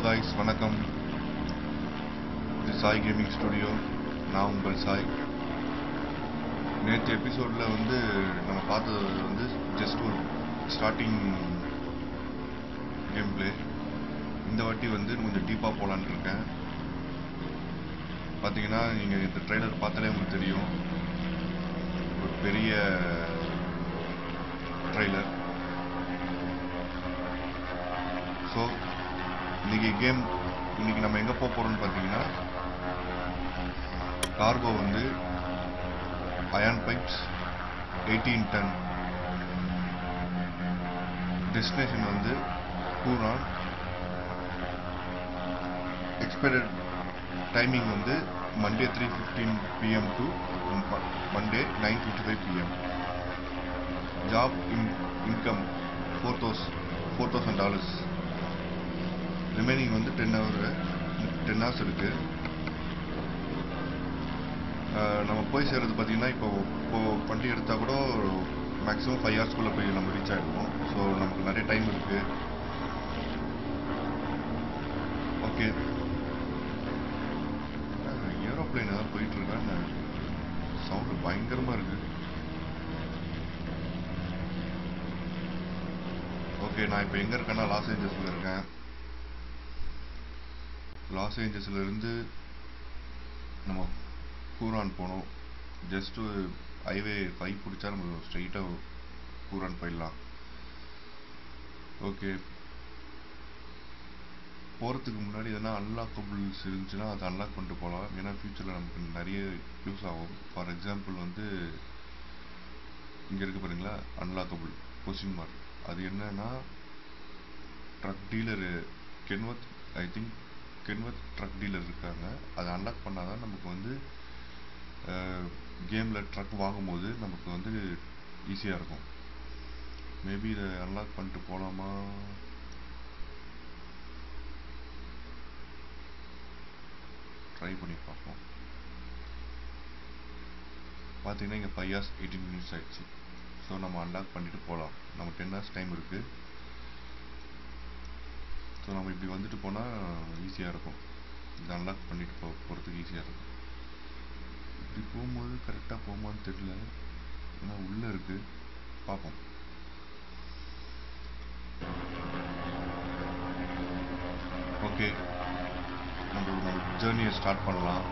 Guys வணக்கம் இது Sai gaming studio நான் உங்கள் சாய் நேற்று எபிசோடில் வந்து நம்ம பார்த்தது வந்து ஜஸ்ட் ஒரு ஸ்டார்டிங் கேம் பிளே இந்த வாட்டி வந்து கொஞ்சம் டீப்பாக போகலான்னு இருக்கேன் பார்த்தீங்கன்னா நீங்கள் இந்த ட்ரெய்லர் பார்த்தாலே உங்களுக்கு தெரியும் ஒரு பெரிய ட்ரெய்லர் ஸோ இன்னைக்கு கேம் இன்னைக்கு நம்ம எங்கே போக போகிறோம்னு பார்த்தீங்கன்னா கார்கோ வந்து iron pipes eighteen ton destination வந்து ஹூரான் எக்ஸ்பெக்டட் டைமிங் வந்து Monday three fifteen PM to Monday nine fifty five PM job in income four thousand four thousand dollars remaining வந்து டென் ஹவர் டென் ஹவர்ஸ் இருக்கு அஹ் நம்ம போய் சேர்றது பார்த்தீங்கன்னா இப்போ இப்போ வண்டி எடுத்தால் கூட மேக்ஸிமம் ஃபைவ் ஹவர்ஸ்க்குள்ளே போய் நம்ம ரீச் ஆகிடுவோம் ஸோ நமக்கு நிறைய டைம் இருக்கு ஓகே ஏரோப்ளைன் ஏதாவது போயிட்டு இருக்கான்னு சவுண்டு பயங்கரமாக இருக்கு ஓகே நான் இப்போ எங்கே இருக்கேன்னா லாஸ் ஏஞ்சல்ஸில் இருக்கேன் லாஸ் ஏஞ்சல்ஸ்ல இருந்து நம்ம கூரான் போனோம் ஜஸ்ட் ஹைவே ஃபைவ் பிடிச்சா நம்ம ஸ்ட்ரைட்டாக கூரான் போயிடலாம் ஓகே போகிறதுக்கு முன்னாடி எதனா அன்லாக்கபிள்ஸ் இருந்துச்சுன்னா அதை அன்லாக் பண்ணிட்டு போகலாம் ஏன்னா ஃப்யூச்சரில் நமக்கு நிறைய யூஸ் ஆகும் ஃபார் எக்ஸாம்பிள் வந்து இங்கே இருக்கு பாருங்களா அன்லாக்கபிள் கொஸ்டின் மார்க் அது என்னன்னா truck dealer Kenworth I think Kenworth truck dealer இருக்காங்க அதை அன்லாக் பண்ணாதான் நமக்கு வந்து கேமில் ட்ரக் வாங்கும்போது நமக்கு வந்து ஈஸியாக இருக்கும் மேபி இதை அன்லாக் பண்ணிட்டு போகலாமா ட்ரை பண்ணி பார்ப்போம் பார்த்தீங்கன்னா இங்கே ஃபைவ் ஹவர்ஸ் எயிட்டீன் மினிட்ஸ் ஆயிடுச்சு ஸோ நம்ம அன்லாக் பண்ணிட்டு போகலாம் நம்ம டென் ஹவர்ஸ் டைம் இருக்குது ஸோ நம்ம இப்படி வந்துட்டு போனால் ஈஸியாக இருக்கும் இதை அன்லாக் பண்ணிட்டு போ போகிறதுக்கு ஈஸியாக இருக்கும் இப்படி போகும்போது கரெக்டாக போகுமான்னு தெரியல ஏன்னா உள்ளே இருக்குது பார்ப்போம் ஓகே நம்ம நம்ம ஜேர்னியை ஸ்டார்ட் பண்ணலாம்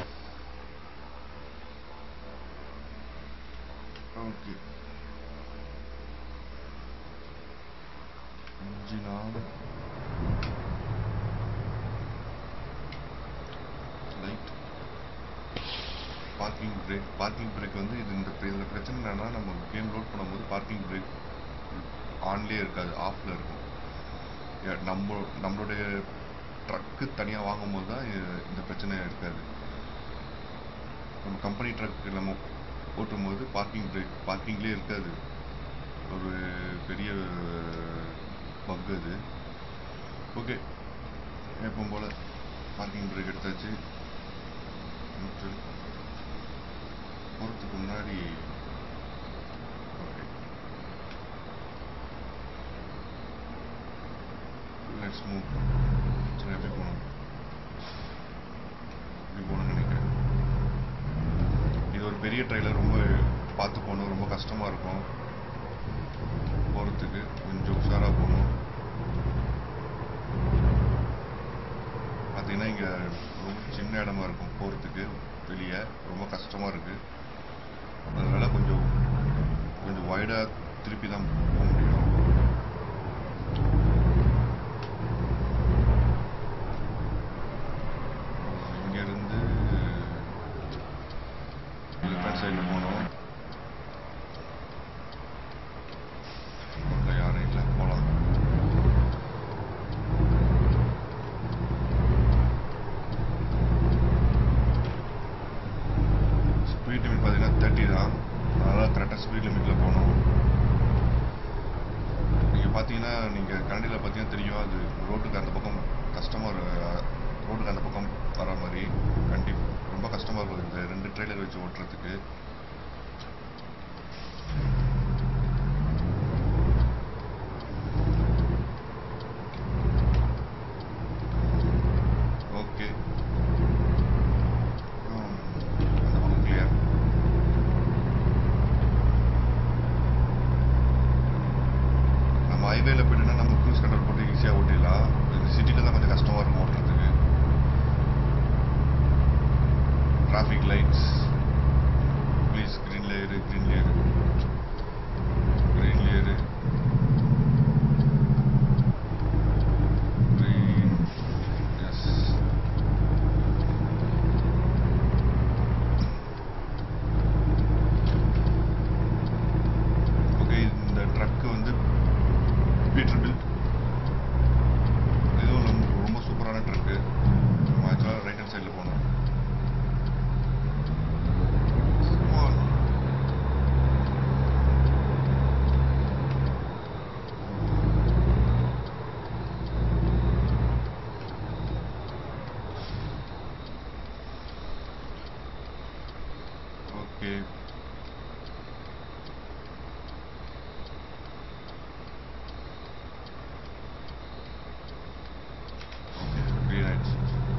ஓகே இன்ஜினா light parking brake parking brake வந்து இது இந்த இதில் பிரச்சனை என்னன்னா நம்ம கேம் லோட் பண்ணும்போது பார்க்கிங் பிரேக் ஆன்லேயே இருக்காது ஆஃப்ல இருக்கும் Yeah, நம்ம நம்மளுடைய ட்ரக்கு தனியாக வாங்கும்போது தான் இ- இந்த பிரச்சனை இருக்காது நம்ம கம்பெனி ட்ரக் நம்ம ஓட்டும்போது பார்க்கிங் பிரேக் பார்க்கிங்லேயே இருக்காது ஒரு பெரிய பக் அது ஓகே எப்பவும் போல் பார்க்கிங் பிரேக் எடுத்தாச்சு நிறுத்து. போகிறதுக்கு முன்னாடி ஓகே லெட்ஸ் மூவ் சரி எப்படி போகணும் இப்படி போகணும்னு நினைக்கிறேன் இது ஒரு பெரிய ட்ரைலர் ரொம்ப பார்த்து போகணும் ரொம்ப கஷ்டமாக இருக்கும் போகிறதுக்கு கொஞ்சம் உஷாராக போகணும் பார்த்தீங்கன்னா இங்கே ரொம்ப சின்ன இடமா இருக்கும் போகிறதுக்கு வெளியே ரொம்ப கஷ்டமாக இருக்குது அதனால கொஞ்சம் கொஞ்சம் வைடாக திருப்பி தான் போக முடியும் இங்கேருந்து லெஃப்ட் சைடில் போகணும் இல்லை யாரும் இல்லை போகலாம் ஸ்பீட் லிமிட் பார்த்தீங்கன்னா தேர்ட்டி தான் அதனால் கரெக்டாக ஸ்பீட் லிமிட்டில் போகணும் நீங்கள் பார்த்தீங்கன்னா நீங்கள் கரண்டியில் பார்த்தீங்கன்னா தெரியும் அது ரோட்டுக்கு அந்த பக்கம் கஸ்டமர் ரோட்டுக்கு அந்த பக்கம் வர மாதிரி கண்டி ரொம்ப கஷ்டமாக இருக்கும் இந்த ரெண்டு ட்ரெய்லர் வச்சு ஓட்டுறதுக்கு ஹைவேல போயிட்டுனா நம்ம க்ரூஸ் கண்ட்ரோல் போட்டு ஈஸியாக ஓட்டிடலாம் இந்த சிட்டியில் தான் கொஞ்சம் கஷ்டமாக இருக்கும் ஓட்டுறதுக்கு டிராஃபிக் லைட்ஸ் ப்ளீஸ் க்ரீன்ல இரு க்ரீன்ல இரு க்ரீன்ல இரு க்ரீன் எஸ் ஓகே இந்த ட்ரக்கு வந்து பீட்டர் பில் இதுவும் ரொம்ப ரொம்ப சூப்பரான ட்ரக்கு நம்ம ஆக்சுவலாக ரைட் ஹேண்ட் சைடில் போகணும் Come on. Okay okay green ஆயிடுச்சு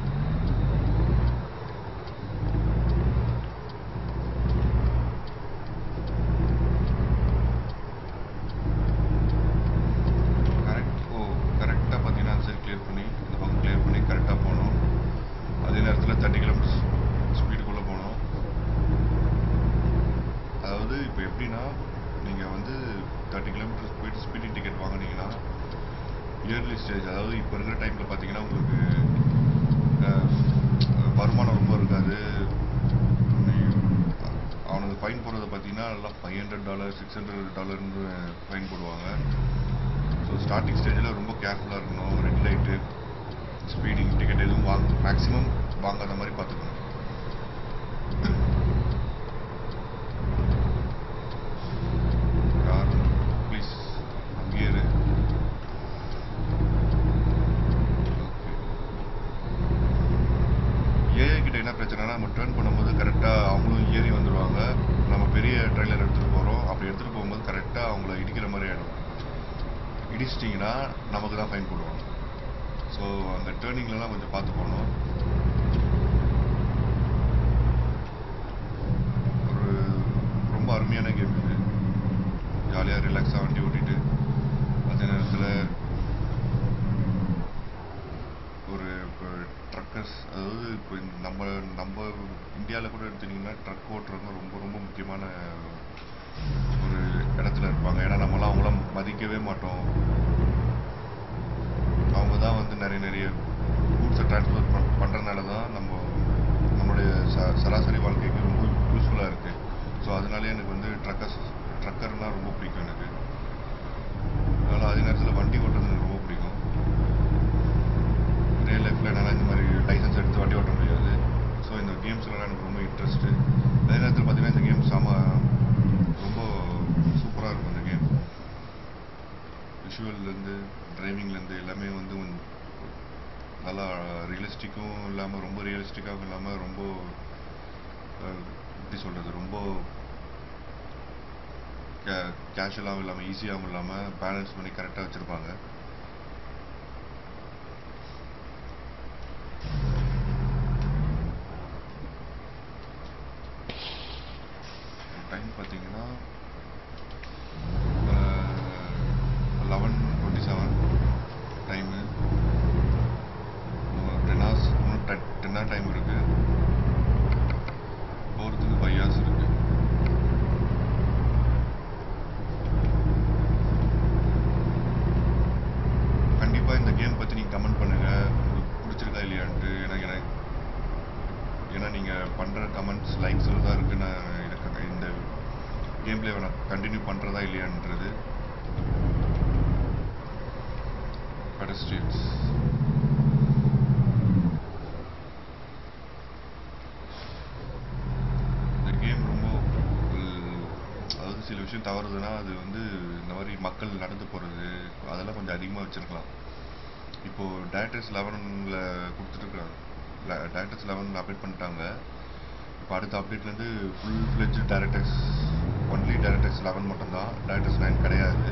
கரெக்ட் ஓ கரெக்டாக பார்த்தீங்கன்னா அந்த சைடு கிளியர் பண்ணி இந்த பக்கம் கிளியர் பண்ணி கரெக்டாக போகணும் அதே நேரத்தில் தேர்ட்டி கிலோமீட்டர்ஸ் ஸ்பீடுக்குள்ளே போகணும் அதாவது இப்போ எப்படின்னா நீங்கள் வந்து தேர்ட்டி கிலோமீட்டர் போயிட்டு ஸ்பீடிங் டிக்கெட் வாங்குனீங்கன்னா இயர்லி ஸ்டேஜ் அதாவது இப்போ இருக்கிற டைமில் பார்த்தீங்கன்னா உங்களுக்கு அஹ், வருமானம் ரொம்ப இருக்காது நீ- அவனுக்கு ஃபைன் போடுறத பார்த்தீங்கன்னா எல்லாம் five hundred dollar six hundred டாலர்னு ஃபைன் போடுவாங்க ஸோ ஸ்டார்டிங் ஸ்டேஜில் ரொம்ப கேர்ஃபுல்லாக இருக்கணும் ரெட் லைட்டு ஸ்பீடிங் டிக்கெட் எதுவும் வாங்க மேக்ஸிமம் வாங்காத மாதிரி பார்த்துக்கணும் கார் ப்ளீஸ் அங்கேயே இரு ஏஐ கிட்ட என்ன பிரச்சனைனா நம்ம டேர்ன் பண்ணும்போது கரெக்டாக அவங்களும் ஏறி வந்துடுவாங்க நம்ம பெரிய ட்ரெய்லர் எடுத்துகிட்டு போகிறோம் அப்படி எடுத்துகிட்டு போகும்போது கரெக்டாக அவங்கள இடிக்கிற மாதிரி ஆகிடும் இடிச்சிட்டிங்கன்னா நமக்கு தான் ஃபைன் போடுவாங்க ஸோ அந்த டேர்னிங்லலாம் கொஞ்சம் பார்த்து போகணும் ஒரு ரொம்ப அருமையான கேம் இது ஜாலியாக ரிலாக்ஸாக வண்டி ஓட்டிட்டு அதே நேரத்தில் ஒரு இப்போ ட்ரக்கர்ஸ் அதாவது இப்போ இந்த நம்ம நம்ம இந்தியாவில் கூட எடுத்துட்டிங்கன்னா ட்ரக் ஓட்டுறவங்க ரொம்ப ரொம்ப முக்கியமான ஒரு இடத்துல இருப்பாங்க ஏன்னா நம்மளாம் அவங்கள மதிக்கவே மாட்டோம் அவங்க தான் வந்து நிறைய நிறைய கூட்ஸை டிரான்ஸ்போர்ட் பண் பண்ணுறதுனால தான் நம்ம நம்மளுடைய ச சராசரி வாழ்க்கைக்கு ரொம்ப யூஸ்ஃபுல்லாக இருக்குது ஸோ அதனாலே எனக்கு வந்து ட்ரக்கர்ஸ் ட்ரக்கர்னால் ரொம்ப பிடிக்கும் எனக்கு அதனால் அதே நேரத்தில் வண்டி ஓட்டுறது எனக்கு ரொம்ப பிடிக்கும் ரியல் லைஃப்பில் என்னால் இந்த மாதிரி லைசன்ஸ் எடுத்து வண்டி ஓட்ட முடியாது ஸோ இந்த கேம்ஸ்லாம் எனக்கு ரொம்ப இன்ட்ரெஸ்ட்டு அதே நேரத்தில் பார்த்தீங்கன்னா இந்த கேம் செம ரொம்ப சூப்பராக இருக்கும் இந்த கேம் விஷுவல்லேருந்து டிரைவிங்லேருந்து எல்லாமே வந்து கொஞ்சம் நல்லா ரியலிஸ்டிக்கும் இல்லாமல் ரொம்ப ரியலிஸ்டிக்காகவும் இல்லாமல் ரொம்ப அஹ், எப்படி சொல்கிறது ரொம்ப கே கேஷுவலாகவும் இல்லாமல் ஈஸியாகவும் இல்லாமல் பேலன்ஸ் பண்ணி கரெக்டாக வச்சுருப்பாங்க டைம் பார்த்தீங்கன்னா eleven twenty seven time ten hours இன்னும் டென் டென் ஹவர் டைம் இருக்குது போகிறதுக்கு ஃபைவ் ஹவர்ஸ் இருக்குது கண்டிப்பாக இந்த கேம் பற்றி நீங்கள் கமெண்ட் பண்ணுங்கள் உங்களுக்கு பிடிச்சிருக்கா இல்லையான்ட்டு ஏன்னா எனக்கு ஏன்னா நீங்கள் பண்ணுற கமெண்ட்ஸ் லைக்ஸில் தான் இருக்குது நான் எனக்கு இந்த கேம் பிளேவை நான் கண்டினியூ பண்ணுறதா இல்லையான்றது பெடஸ்ட்ரியன்ஸ் இந்த கேம் ரொம்ப அஹ், அதாவது சில விஷயம் தவறுதுன்னா அது வந்து இந்த மாதிரி மக்கள் நடந்து போகிறது அதெல்லாம் கொஞ்சம் அதிகமாக வச்சுருக்கலாம் இப்போது டேரக்டர்ஸ் லெவனில் கொடுத்துட்ருக்காங்க டேரக்டர்ஸ் லெவனில் அப்டேட் பண்ணிட்டாங்க இப்போ அடுத்த அப்டேட்லேருந்து full fledged directors only directors eleven மட்டும்தான் டேரக்டர்ஸ் நைன் கிடையாது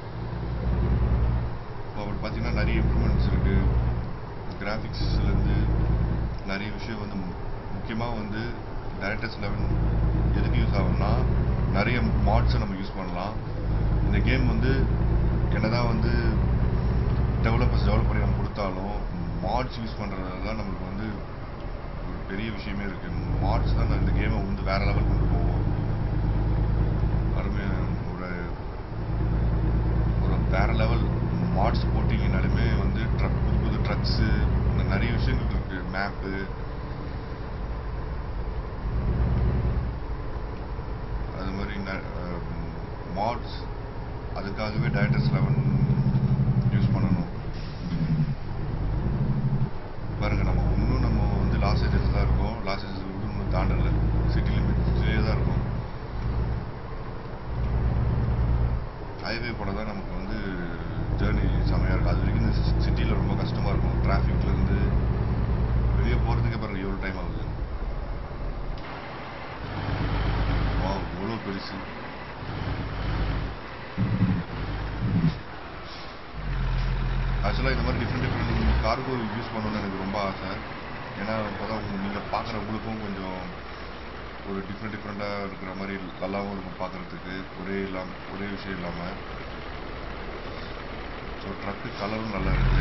இப்போ அப்படி பார்த்தீங்கன்னா நிறைய இம்ப்ரூவ்மெண்ட்ஸ் இருக்குது கிராஃபிக்ஸ்லேருந்து நிறைய விஷயம் வந்து முக்கியமாக வந்து டேரக்டர்ஸ் லெவன் எதுக்கு யூஸ் ஆகும்னா நிறைய மாட்ஸை நம்ம யூஸ் பண்ணலாம் இந்த கேம் வந்து என்னதான் வந்து டெவலப்பர்ஸ் டெவலப் பண்ணி நம்ம கொடுத்தாலும் மாட்ஸ் யூஸ் பண்ணுறது தான் நம்மளுக்கு வந்து ஒரு பெரிய விஷயமே இருக்கு மாட்ஸ் தான் இந்த கேமை வந்து வேற லெவல் கொண்டு போவோம் அருமை ஒரு ஒரு வேற லெவல் மாட்ஸ் போட்டிங்கனாலுமே வந்து ட்ரக் புது புது ட்ரக்ஸு நிறைய விஷயங்கள் இருக்கு மேப்பு அது மாதிரி மாட்ஸ் அதுக்காகவே டயட்டர்ஸ் லெவன் யூஸ் பண்ணணும் பாருங்க நம்ம இன்னும் நம்ம வந்து லாஸ் ஏஜஸ் தான் இருக்கோம் லாஸ் ஏஜஸ் விட்டு இன்னும் தாண்டல சிட்டி லிமிட்ஸ்லேயே தான் இருக்கும் ஹைவே போல தான் நமக்கு வந்து ஜேர்னி செமையாக இருக்கும் அது வரைக்கும் இந்த சிட்டியில் ரொம்ப கஷ்டமாக இருக்கும் டிராஃபிக்ல இருந்து வெளியே போகிறதுக்கே பாருங்க எவ்வளோ டைம் ஆகுது வா எவ்வளோ பெருசு ஆக்சுவலாக இந்த மாதிரி டிஃப்ரெண்ட் டிஃப்ரெண்ட் கார்கோ யூஸ் பண்ணணும்னு எனக்கு ரொம்ப ஆசை ஏன்னா அப்போ தான் நீங்கள் பார்க்குற உங்களுக்கும் கொஞ்சம் ஒரு டிஃப்ரெண்ட் டிஃப்ரெண்ட்டாக இருக்கிற மாதிரி நல்லாவும் இருக்கும் பார்க்குறதுக்கு ஒரே இல்லாம ஒரே விஷயம் இல்லாமல் ஸோ ட்ரக்கு கலரும் நல்லா இருக்கு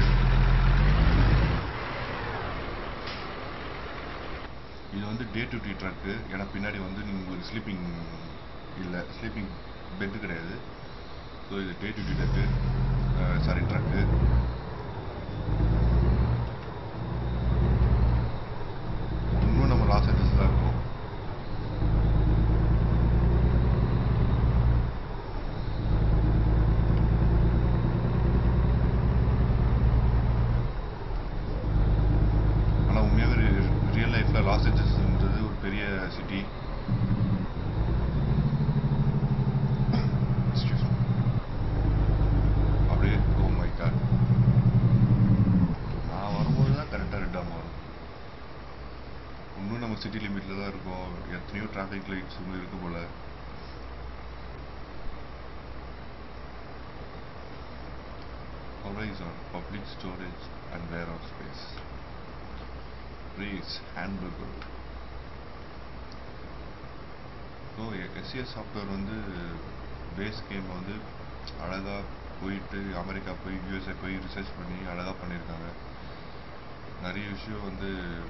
இது வந்து டே டு டே ட்ரக்கு ஏன்னா பின்னாடி வந்து நீங்க உங்களுக்கு ஸ்லீப்பிங் இல்லை ஸ்லீப்பிங் பெட்டு கிடையாது ஸோ இது day to day truck sorry truck இன்னும் நம்ம லாஸ் ஏஞ்சல்ஸ் தான் இருக்கோம் ஆனா உண்மையாகவே ரியல் லைஃப்ல லாஸ் ஏஞ்சல்ஸ்ன்றது ஒரு பெரிய சிட்டி அப்படியே ஓ மை காட் நான் வரும்போது தான் கரெக்டாக ரெட் ஆகும் வரும் இன்னும் நம்ம சிட்டி லிமிட்ல தான் இருக்கோம் எத்தனையோ டிராஃபிக் லைட்ஸ் இன்னும் இருக்கு போல Horizon Public Storage and Warehouse Space. Breeze Hamburger. So SCS software வந்து பேஸ் கேம் வந்து அழகாக போயிட்டு அமெரிக்கா போய் யூஎஸ்ஏ போய் ரிசர்ச் பண்ணி அழகாக பண்ணியிருக்காங்க நிறைய விஷயம் வந்து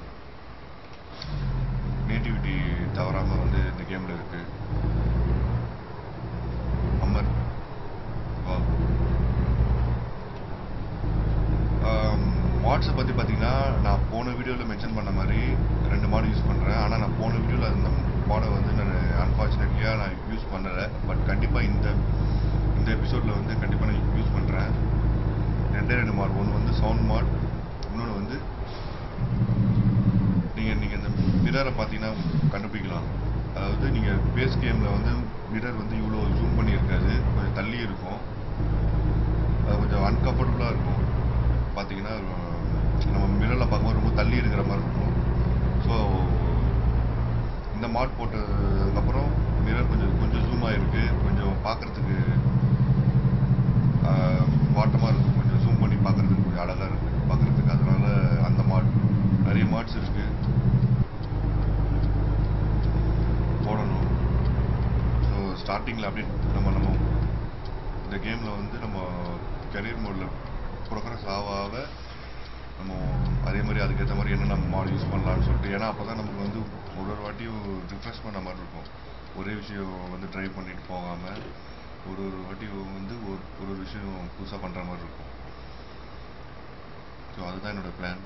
நேட்டிவிட்டி தவறாமல் வந்து இந்த கேமில் இருக்கு அமர் வா மாட்ஸை பற்றி பார்த்தீங்கன்னா நான் போன வீடியோவில் மென்ஷன் பண்ண மாதிரி ரெண்டு மாடு யூஸ் பண்ணுறேன் ஆனால் நான் போன வீடியோவில் அந்த மாடை வந்து நான் அன்ஃபார்ச்சுனேட்லியாக நான் யூஸ் பண்ணலை பட் கண்டிப்பாக இந்த இந்த எபிசோடில் வந்து கண்டிப்பாக நான் யூஸ் பண்ணுறேன் ரெண்டே ரெண்டு மாடு ஒன்று வந்து சவுண்ட் மாட் இன்னொன்று வந்து நீங்கள் நீங்கள் இந்த மிரரை பார்த்தீங்கன்னா கண்டுபிடிக்கலாம் அதாவது நீங்கள் பேஸ் கேமில் வந்து மிரர் வந்து இவ்வளோ ஜூம் பண்ணி இருக்காது கொஞ்சம் தள்ளி இருக்கும் அது கொஞ்சம் அன்கம்ஃபர்டபுளாக இருக்கும் பார்த்தீங்கன்னா நம்ம மிரரில் பார்க்கும்போது ரொம்ப தள்ளி இருக்கிற மாதிரி இருக்கும் ஸோ இந்த மாட் போட்டதுக்கப்புறம் மிரர் கொஞ்சம் கொஞ்சம் ஜூம் ஆகிருக்கு கொஞ்சம் பார்க்குறதுக்கு வாட்டமாக இருக்கும் கொஞ்சம் ஜூம் பண்ணி பார்க்குறதுக்கு கொஞ்சம் அழகாக இருக்குது பார்க்குறதுக்கு அதனால அந்த மாட் நிறைய மாட்ஸ் இருக்குது போடணும் ஸோ ஸ்டார்டிங்கில் அப்படியே நம்ம நம்ம இந்த கேமில் வந்து நம்ம கெரியர் மோடில் ப்ரோக்ரஸ் ஆக ஆக நம்ம அதே மாதிரி அதுக்கேற்ற மாதிரி என்ன நம்ம மாடல் யூஸ் பண்ணலாம்னு சொல்லிட்டு ஏன்னா அப்போ தான் நமக்கு வந்து ஒரு ஒரு வாட்டியும் ரிஃப்ரெஷ் பண்ண மாதிரி இருக்கும் ஒரே விஷயம் வந்து ட்ரை பண்ணிட்டு போகாமல் ஒரு ஒரு வாட்டியும் வந்து ஒரு ஒரு ஒரு விஷயம் புதுசாக பண்ணுற மாதிரி இருக்கும் ஸோ அதுதான் என்னோட பிளான்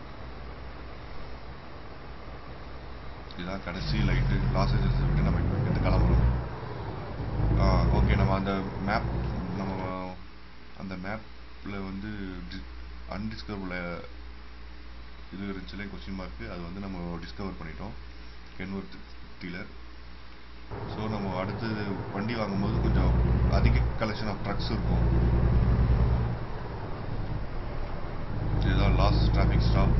இதுதான் கடைசி லைட்டு லாஸ் ஏஞ்சல்ஸ் விட்டு நம்ம இப்போ இங்கிட்டு கிளம்புறோம் ஓகே நம்ம அந்த மேப் நம்ம அந்த மேப்பில் வந்து அன்டிஸ்கவர்ல இது இருந்துச்சுல கொஸ்டின் மார்க்கு அது வந்து நம்ம டிஸ்கவர் பண்ணிட்டோம் கென்வர்த் டீலர் ஸோ நம்ம அடுத்து வண்டி வாங்கும்போது கொஞ்சம் அதிக கலெக்ஷன் ஆஃப் ட்ரக்ஸ் இருக்கும் இதுதான் லாஸ்ட் டிராஃபிக் ஸ்டாப்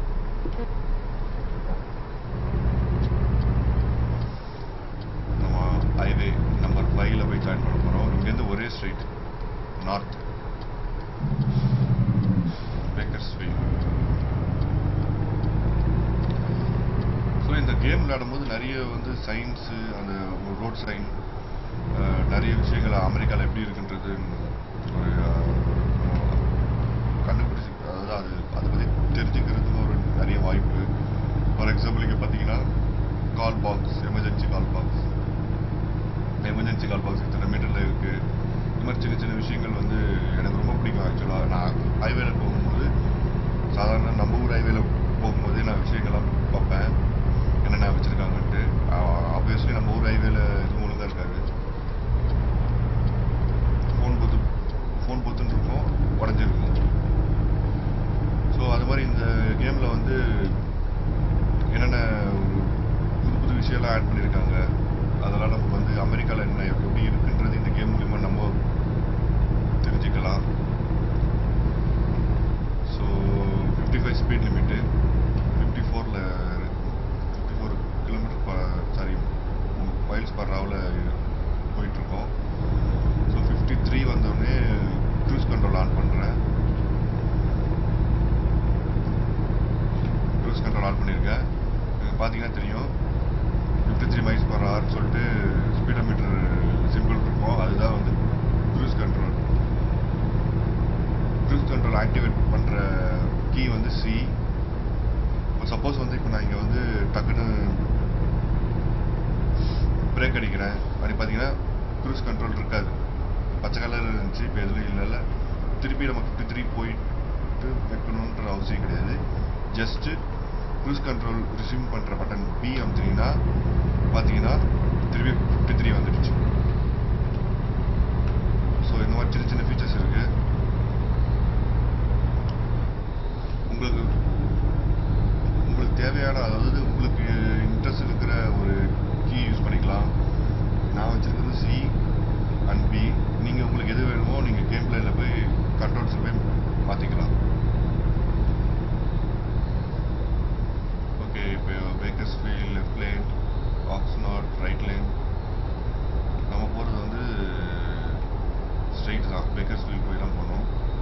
நம்ம ஹைவே நம்பர் ஃபைவ்ல போய் ஜாயின் பண்ண போகிறோம் இங்கேருந்து ஒரே straight north Bakers way so இந்த கேம் விளையாடும்போது நிறைய வந்து சயின்ஸு அந்த ரோட் சைன் நிறைய விஷயங்கள் அமெரிக்காவில் எப்படி இருக்குன்றது ஒரு மாதிரி சின்ன சின்ன விஷயங்கள் வந்து எனக்கு ரொம்ப பிடிக்கும் ஆக்சுவலாக நான் ஹைவேல போகும்போது சாதாரண நம்ம ஊர் ஹைவேல போகும்போதே நான் விஷயங்கள்லாம் பார்ப்பேன் என்னென்ன வச்சுருக்காங்கன்ட்டு ஆப்வியஸ்லி நம்ம ஊர் ஹைவேல எதுவும் ஒழுங்காக இருக்காது ஃபோன் பொத்து ஃபோன் பொத்துன்னு இருக்கும் உடஞ்சிருக்கும் ஸோ அது மாதிரி இந்த கேமில் வந்து என்னென்ன ஒரு புது புது விஷயம்லாம் ஆட் பண்ணியிருக்காங்க அதெல்லாம் நமக்கு வந்து அமெரிக்காவில் என்ன எப்படி இருக்குன்றது இந்த கேம் மூலிமா நம்ம தெரிஞ்சுக்கலாம் so fifty five speed limit fifty ஃபோரில் ஃபிஃப்டி ஃபோர் கிலோமீட்டர் ப சாரி மைல்ஸ் பர் ஹவரில் போயிட்டுருக்கோம் ஸோ ஃபிஃப்டி த்ரீ வந்தோடனே க்ரூஸ் கண்ட்ரோல் ஆன் பண்ணுறேன் க்ரூஸ் கண்ட்ரோல் ஆன் பண்ணியிருக்கேன் இங்க பார்த்தீங்கன்னா தெரியும் ஃபிஃப்டி த்ரீ மைல்ஸ் பர் ஹவர்னு சொல்லிட்டு ஸ்பீடோமீட்டர் சிம்பிள் இருக்கும் அதுதான் வந்து cruise control cruise control activate பண்ணுற கீ வந்து சி இப்போ சப்போஸ் வந்து இப்போ நான் இங்கே வந்து டக்குன்னு பிரேக் அடிக்கிறேன் அப்படி பார்த்தீங்கன்னா க்ரூஸ் கண்ட்ரோல் இருக்காது பச்சை கலர் இருந்துச்சு இப்போ எதுவும் இல்லைல்ல திருப்பி நம்ம ஃபிஃப்டி த்ரீ போயிட்டு வைக்கணுன்ற அவசியம் கிடையாது ஜஸ்ட்டு க்ரூஸ் கண்ட்ரோல் ரிசீவ் பண்ணுற பட்டன் பி அமுத்தினீங்கன்னா பார்த்தீங்கன்னா திருப்பி ஃபிஃப்டி த்ரீ வந்துடுச்சு ஸோ இந்த மாதிரி சின்ன சின்ன ஃபீச்சர்ஸ் இருக்குது உங்களுக்கு உங்களுக்கு தேவையான அதாவது உங்களுக்கு இன்ட்ரெஸ்ட் இருக்கிற ஒரு கீ யூஸ் பண்ணிக்கலாம் நான் வச்சிருக்கிறது சி அண்ட் பி நீங்கள் உங்களுக்கு எது வேணுமோ நீங்கள் கேம் பிளேயில் போய் கண்ட்ரோல்ஸில் போய் மாற்றிக்கலாம் ஓகே இப்போ Bakersfield left lane Oxnard right lane நம்ம போகிறது வந்து ஸ்ட்ரைட் தான் பேக்கர்ஸ் ஃபீல் போய் தான் போகணும்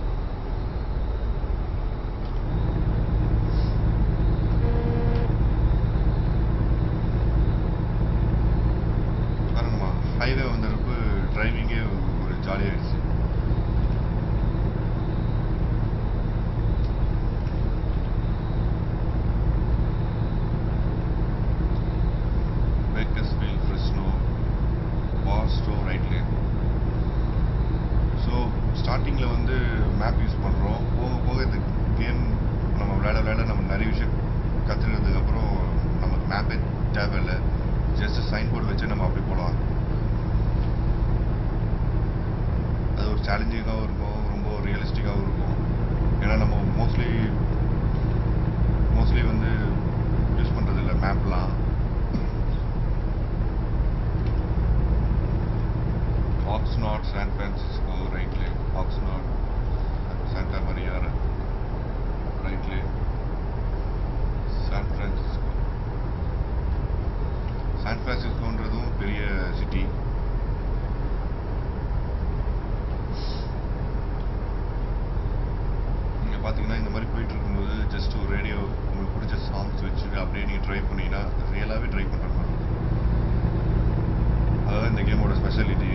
பாருங்கம்மா ஹைவே வந்தப்போ டிரைவிங்கே ஒரு ஜாலியாகிடுச்சு Bakersfield Fresno Barstow right lane so ஸ்டார்டிங்கில் வந்து மேப் யூஸ் பண்ணுறோம் போக போக இந்த கேம் நம்ம விளையாட விளையாட நம்ம நிறைய விஷயம் கற்றுக்கிறதுக்கப்புறம் நமக்கு மேப்பே தேவையில்லை ஜஸ்ட் சைன் போர்டு வச்சு நம்ம அப்படி போகலாம் அது ஒரு சேலஞ்சிங்காகவும் இருக்கும் ரொம்ப ரியலிஸ்டிக்காகவும் இருக்கும் ஏன்னா நம்ம மோஸ்ட்லி மோஸ்ட்லி வந்து யூஸ் பண்ணுறது இல்லை மேப்லாம் Oxnard San Francisco right lane Oxnard Santa Maria right lane San Francisco San ஃப்ரான்சிஸ்கோன்றதும் பெரிய சிட்டி நீங்கள் பார்த்தீங்கன்னா இந்த மாதிரி போயிட்டு இருக்கும்போது ஜஸ்ட் ஒரு ரேடியோ உங்களுக்கு பிடிச்ச சாங்ஸ் வச்சுட்டு அப்படியே நீங்கள் ட்ரை பண்ணீங்கன்னா ரியலாகவே ட்ரை பண்ணுற மாதிரி இருக்கும் அதுதான் இந்த கேமோட ஸ்பெஷாலிட்டி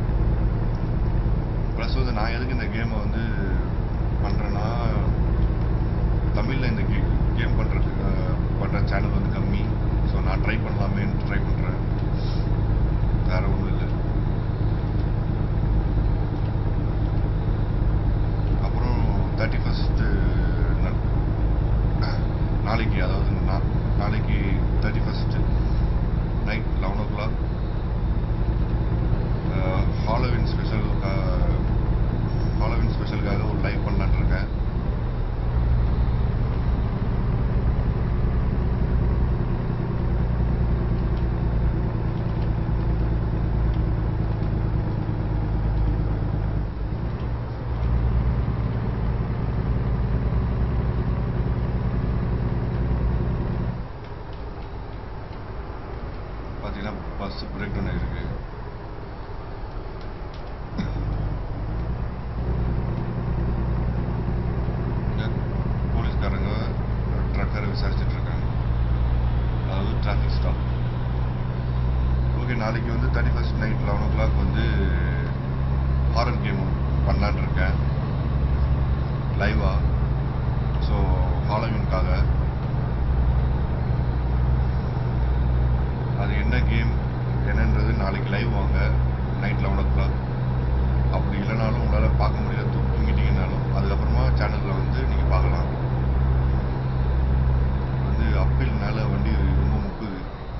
ப்ளஸ் வந்து நான் எதுக்கு இந்த கேமை வந்து பண்ணுறேன்னா தமிழில் இந்த கே கேம் பண்ணுறதுக்கு பண்ணுற சேனல் வந்து கம்மி ஸோ நான் ட்ரை பண்ணலாமேன்னு ட்ரை பண்ணுறேன் வேற ஒன்றும் இல்லை அப்புறம் தேர்ட்டி ஃபஸ்ட்டு நாளைக்கு அதாவது நா- நாளைக்கு thirty first night eleven o'clock Halloween special Halloween ஸ்பெஷலுக்காக ஒரு லைவ் பண்ணலான்னு இருக்கேன் பார்த்தீங்கன்னா பஸ் பிரேக் டவுன் ஆகிருக்கு போலீஸ்காரங்க ட்ரக்கரை விசாரிச்சுட்டு இருக்காங்க அதாவது டிராஃபிக் ஸ்டாப் ஓகே நாளைக்கு வந்து thirty first night eleven o'clock வந்து ஹாரர் கேம் பண்ணலான்னு இருக்கேன் லைவா ஸோ ஹாலோவின்காக அது என்ன கேம் என்னன்றது நாளைக்கு லைவ் வாங்க நைட் லெவன் ஓ கிளாக் அப்படி இல்லைனாலும் உங்களால் பார்க்க முடியல தூ தூங்கிட்டீங்கனாலும் அதுக்கப்புறமா சேனலில் வந்து நீங்கள் பார்க்கலாம் வந்து அப்பில்னால வண்டி ரொம்ப முக்குது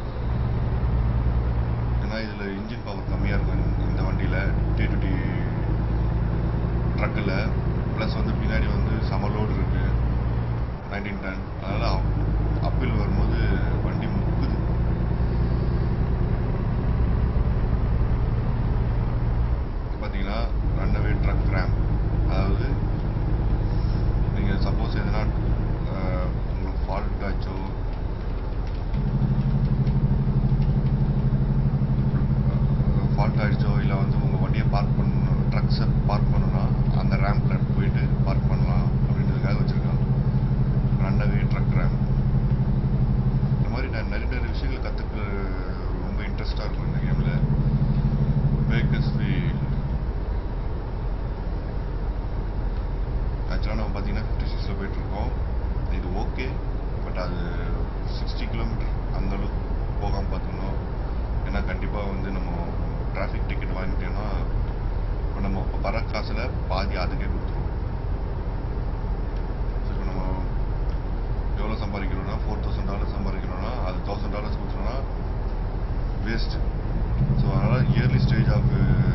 ஏன்னா இதில் இன்ஜின் பவர் கம்மியாக இருக்கும் இந்த- இந்த வண்டியில் டி டு டி ட்ரக்கில் ப்ளஸ் வந்து பின்னாடி வந்து சம லோடு இருக்குது நைன்டீன் டன் அதனால் அப்பில் வரும்போது வண்டி முக்குது பார்த்தீங்கன்னா ரன்னவே ட்ரக் ரேம் அதாவது நீங்கள் சப்போஸ் எதனா அஹ், உங்களுக்கு ஃபால்ட் ஆச்சோ ஃபால்ட் ஆயிடுச்சோ இல்லை வந்து உங்கள் வண்டியை பார்க் பண்ணணும் ட்ரக்ஸை பார்க் பண்ணணும்னா அந்த ரேம்பில் போயிட்டு பார்க் பண்ணலாம் அப்படின்றதுக்காக வச்சுருக்காங்க ரன்னவே ட்ரக் ரேம் இந்த மாதிரி நான் நிறைய நிறைய விஷயங்கள் கற்றுக்க ரொம்ப இன்ட்ரெஸ்டாக இருக்கும் இந்த கேமில் பேக்கர்ஸ் ஃபீல் ஆக்சுவலாக நம்ம பார்த்தீங்கன்னா ஃபிஃப்டி சிக்ஸில் போயிட்டுருக்கோம் இது ஓகே பட் அது சிக்ஸ்டி கிலோமீட்டர் அந்தளவுக்கு போகாமல் பார்த்துக்கணும் ஏன்னா கண்டிப்பாக வந்து நம்ம டிராஃபிக் டிக்கெட் வாங்கிட்டோம்னா இப்போ நம்ம இப்போ வர காசில் பாதி அதுக்கே கொடுத்துருவோம் ஸோ இப்போ நம்ம எவ்வளோ சம்பாதிக்கிறோம்னா ஃபோர் தௌசண்ட் டாலர்ஸ் சம்பாதிக்கிறோம்னா அது தௌசண்ட் டாலர்ஸ் கொடுத்தோம்னா வேஸ்ட் ஸோ அதனால் early stage of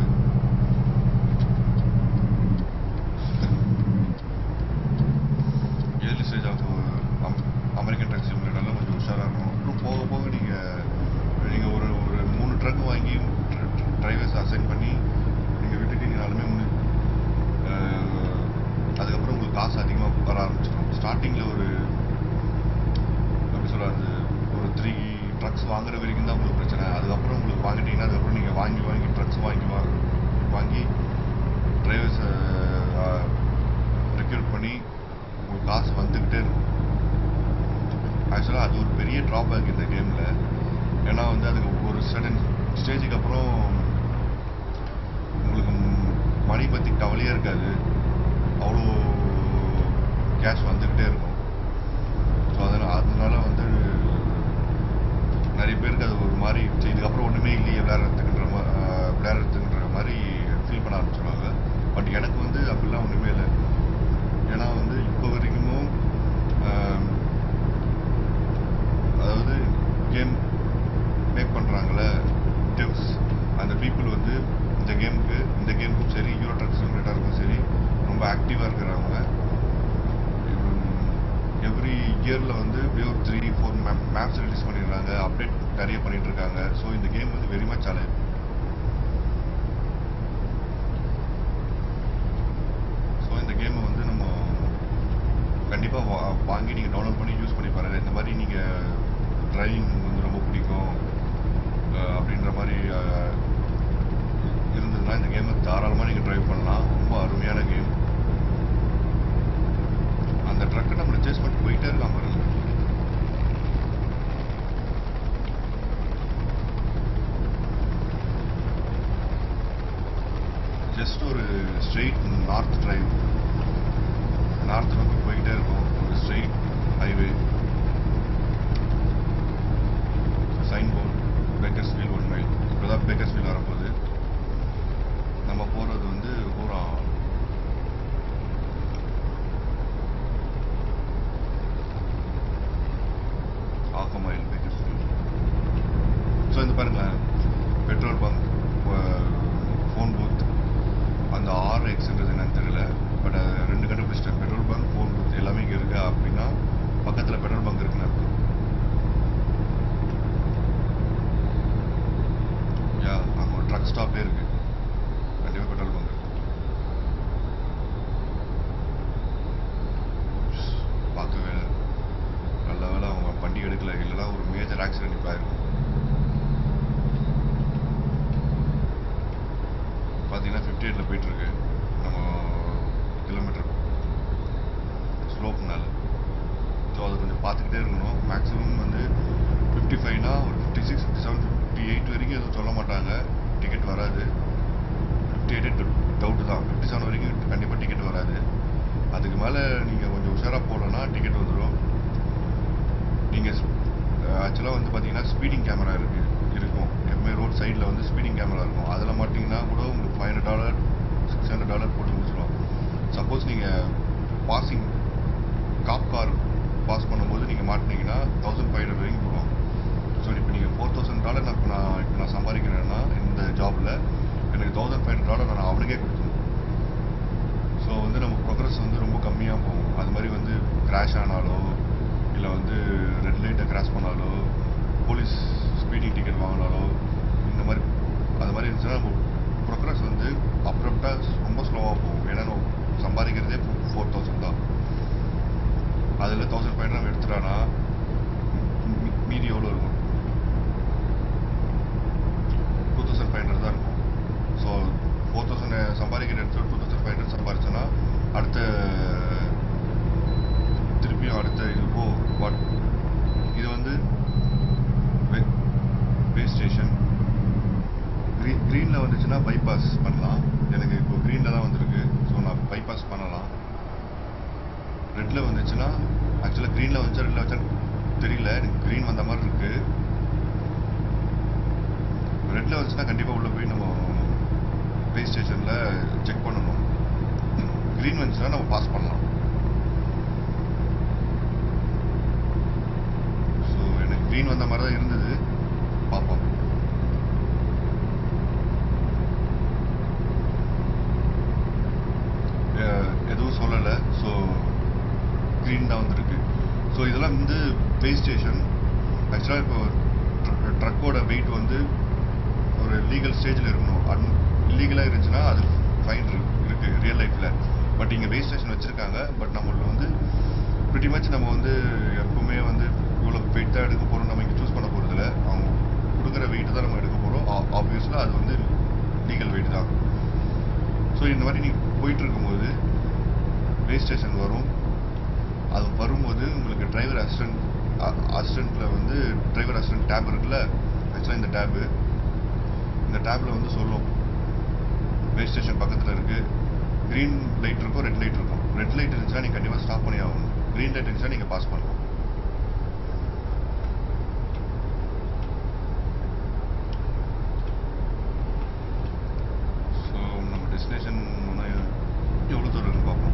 early stage of American truck சிமுலேட்டரில் கொஞ்சம் உஷாராக இருக்கும் அப்புறம் போக போக நீங்கள் நீங்கள் ஒரு ஒரு மூணு ட்ரக் வாங்கி டிரைவர்ஸ் அசைன் பண்ணி நீங்கள் விட்டுட்டீங்கனாலுமே முடி அஹ், அதுக்கப்புறம் உங்களுக்கு காசு அதிகமாக வர ஆரம்பிச்சிடும் ஸ்டார்டிங்கில் ஒரு எப்படி சொல்கிறது ஒரு த்ரீ ட்ரக்ஸ் வாங்குற வரைக்கும் தான் உங்களுக்கு பிரச்சனை அதுக்கப்புறம் உங்களுக்கு வாங்கிட்டீங்கன்னா அதுக்கப்புறம் நீங்கள் வாங்கி வாங்கி ட்ரக்ஸ் வாங்கி வா- வாங்கி டிரைவர்ஸை ரெக்யூட் பண்ணி உங்களுக்கு காசு வந்துக்கிட்டே இருக்கும் ஆக்சுவலாக அது ஒரு பெரிய ட்ராபேக் இந்த கேமில் ஏன்னா வந்து அதுக்கு ஒரு சடன் ஸ்டேஜுக்கு அப்புறம் உங்களுக்கு மணி பற்றி கவலையே இருக்காது அவ்வளோ கேஷ் வந்துக்கிட்டே இருக்கும் ஸோ அதனால் அதனால வந்து நிறைய பேருக்கு அது ஒரு மாதிரி சரி, இதுக்கப்புறம் ஒன்றுமே இல்லையே விளையாடுறதுக்குன்ற மா- ஆஹ் விளையாடுறதுக்குன்ற மாதிரி ஃபீல் பண்ண ஆரம்பிச்சிடுவாங்க பட் எனக்கு வந்து அப்படிலாம் ஒன்றுமே இல்லை ஏன்னா வந்து இப்போ வரைக்கும் ஆஹ், அதாவது கேம் மேக் பண்ணுறாங்களே டிப்ஸ் அந்த பீப்புள் வந்து இந்த கேமுக்கு இந்த கேமுக்கும் சரி யூரோ ட்ரக் சிமுலேட்டருக்கும் சரி ரொம்ப ஆக்டிவாக இருக்கிறவங்க எவ்ரி இயரில் வந்து எப்படியோ ஒரு three four map maps release பண்ணிடுறாங்க அப்டேட் நிறைய பண்ணிட்டு இருக்காங்க ஸோ இந்த கேம் வந்து வெரி மச் அலைவ் ஸோ இந்த கேமை வந்து நம்ம கண்டிப்பாக வா வாங்கி நீங்கள் டவுன்லோட் பண்ணி யூஸ் பண்ணி பாருங்கள் இந்த மாதிரி நீங்கள் டிரைவிங் வந்து ரொம்ப பிடிக்கும் அஹ், அப்படின்ற மாதிரி அஹ், இருந்ததுன்னா இந்த கேமை தாராளமாக நீங்கள் டிரைவ் பண்ணலாம் ரொம்ப அருமையான கேம் அந்த ட்ரக்கை நம்மளை சேஸ் பண்ணிட்டு போயிட்டே இருக்கான் பாருங்க ஜஸ்ட் ஒரு ஸ்ட்ரெயிட் நார்த் டிரைவ் நார்த் நோக்கி போயிட்டே இருக்கும் ஒரு straight highway sign board Bakersfield one mile இப்போ தான் பேக்கர்ஸ் வீல் வரப்போகுது நம்ம போகிறது வந்து பூரா half a mile Bakersfield. So இந்த பாருங்களேன் பெட்ரோல் பங்க் ஃபோன் பூத் அந்த ஆர் எக்ஸ்ன்றது என்னன்னு தெரியல பட் அது ரெண்டு கண்டுபிடிச்சிட்டேன் பெட்ரோல் பங்க் ஃபோன் பூத் எல்லாமே இங்கே இருக்கா அப்படின்னா பக்கத்தில் பெட்ரோல் பங்க் இருக்குன்னு அர்த்தம் யா அங்கே ஒரு ட்ரக் ஸ்டாப்பே இருக்கு கண்டிப்பாக பெட்ரோல் பங்க் இருக்கு பார்க்கவே இல்லை நல்ல வேளை அவங்க வண்டி எடுக்கல இல்லைன்னா ஒரு மேஜர் ஆக்சிடென்ட் இப்போ ஆயிருக்கும் பார்த்தீங்கன்னா ஃபிஃப்டி எயிட்டில் போயிட்டுருக்கு நம்ம கிலோமீட்டர் ஸ்லோப்னால ஸோ அதை கொஞ்சம் பார்த்துக்கிட்டே இருக்கணும் மேக்ஸிமம் வந்து ஃபிஃப்டி ஃபைவ்னா ஒரு fifty six fifty seven fifty eight வரைக்கும் எதுவும் சொல்ல மாட்டாங்க டிக்கெட் வராது ஃபிஃப்டி எயிட் டவுட்டு தான் ஃபிஃப்டி செவன் வரைக்கும் கண்டிப்பாக டிக்கெட் வராது அதுக்கு மேலே நீங்கள் கொஞ்சம் உஷாராக போகலன்னா டிக்கெட் வந்துடும் நீங்கள் ஆக்சுவலாக வந்து பார்த்தீங்கன்னா ஸ்பீடிங் கேமரா இருக்குது இருக்கும் எப்பவுமே ரோட் சைடில் வந்து ஸ்பீடிங் கேமரா இருக்கும் அதில் மாட்டிங்கன்னா கூட உங்களுக்கு five hundred dollar six hundred dollar போட்டு முடிச்சிடுவான் சப்போஸ் நீங்கள் பாசிங் காப் கார் பாஸ் பண்ணும்போது நீங்கள் மாட்டினீங்கன்னா தௌசண்ட் ஃபைவ் ஹண்ட்ரட் வரைக்கும் போடுவாங்க ஸோ இப்போ நீங்கள் ஃபோர் தௌசண்ட் டாலர் நான் இப்போ நான் இப்போ நான் சம்பாதிக்கிறேன்னா இந்த ஜாபில் எனக்கு தௌசண்ட் ஃபைவ் ஹண்ட்ரட் டாலர் நான் அவனுக்கே கொடுத்துருவேன் ஸோ வந்து நம்ம ப்ரோக்ரஸ் வந்து ரொம்ப கம்மியாக போகும் அது மாதிரி வந்து கிராஷ் ஆனாலோ இல்லை வந்து ரெட் லைட்டை கிராஸ் பண்ணாலோ போலீஸ் ஸ்பீடிங் டிக்கெட் வாங்கினாலோ இந்த மாதிரி அது மாதிரி இருந்துச்சுன்னா நம்ம ப்ரோக்ரஸ் வந்து அப்ரப்டாக ரொம்ப ஸ்லோவாக போகும் ஏன்னா நம்ம சம்பாதிக்கிறதே ஃபோர் தௌசண்ட் தான் அதில் தௌசண்ட் ஃபைவ் ஹண்ட்ரட் எடுத்துட்டானா மீ- மீதி எவ்வளோ இருக்கும் டூ தௌசண்ட் ஃபைவ் ஹண்ட்ரட் தான் இருக்கும் ஸோ ஃபோர் தௌசண்ட் சம்பாதிக்கிற இடத்துல டூ தௌசண்ட் ஃபைவ் ஹண்ட்ரட் சம்பாதிச்சோன்னா அடுத்த திருப்பியும் அடுத்த இது போ பட் இது வந்து வே ஸ்டேஷன் க்ரீன் க்ரீனில் வந்துச்சுன்னா பைபாஸ் பண்ணலாம் எனக்கு இப்போ க்ரீனில் தான் வந்திருக்கு ஸோ நான் பைபாஸ் பண்ணலாம் ரெட்டில் வந்துச்சுன்னா ஆக்சுவலாக க்ரீனில் வந்துச்சா ரெட்டில் வச்சா தெரியல எனக்கு க்ரீன் வந்த மாதிரி இருக்கு ரெட்டில் வந்துச்சுன்னா கண்டிப்பாக உள்ளே போய் நம்ம பே ஸ்டேஷனில் செக் பண்ணணும் க்ரீன் வந்துச்சுன்னா நம்ம பாஸ் பண்ணலாம் ஸோ எனக்கு க்ரீன் வந்த மாதிரி தான் இருந்தது பார்ப்போம் அஹ் எதுவும் சொல்லலை ஸோ க்ரீன் தான் வந்திருக்கு ஸோ இதெல்லாம் வந்து பே ஸ்டேஷன் ஆக்சுவலாக இப்போ ட்ரக்கோட வெயிட் வந்து ஒரு லீகல் ஸ்டேஜில் இருக்கணும் அன் இல்லீகலாக இருந்துச்சுன்னா அது ஃபைன் இருக்குது ரியல் லைஃப்பில் பட் இங்கே பே ஸ்டேஷன் வச்சுருக்காங்க பட் நம்மள வந்து pretty மச் நம்ம வந்து எப்பவுமே வந்து இவ்வளோ வெயிட் தான் எடுக்க போகிறோம் நம்ம இங்கே சூஸ் பண்ண போகிறதில்ல அவங்க கொடுக்குற வெயிட் தான் நம்ம எடுக்க போகிறோம் ஆப்வியஸில் அது வந்து லீகல் வெயிட் தான் ஸோ இந்த மாதிரி நீ போயிட்டு இருக்கும்போது பே ஸ்டேஷன் வரும் அது வரும்போது உங்களுக்கு டிரைவர் அசிஸ்டன்ட் அசிஸ்டண்ட்டில் வந்து டிரைவர் அசிஸ்டன்ட் டேப் இருக்குல்ல ஆக்சுவலாக இந்த டேபு இந்த டேப்பில் வந்து சொல்லும் பே ஸ்டேஷன் பக்கத்தில் இருக்குது க்ரீன் லைட் இருக்கும் ரெட் லைட் இருக்கும் ரெட் லைட் இருந்துச்சுன்னா நீங்கள் கண்டிப்பாக ஸ்டாப் பண்ணி ஆகணும் க்ரீன் லைட் இருந்துச்சுன்னா நீங்கள் பாஸ் பண்ணலாம் ஸோ நம்ம டெஸ்டினேஷன் எவ்வளோ தூரம் இருக்குன்னு பார்ப்போம்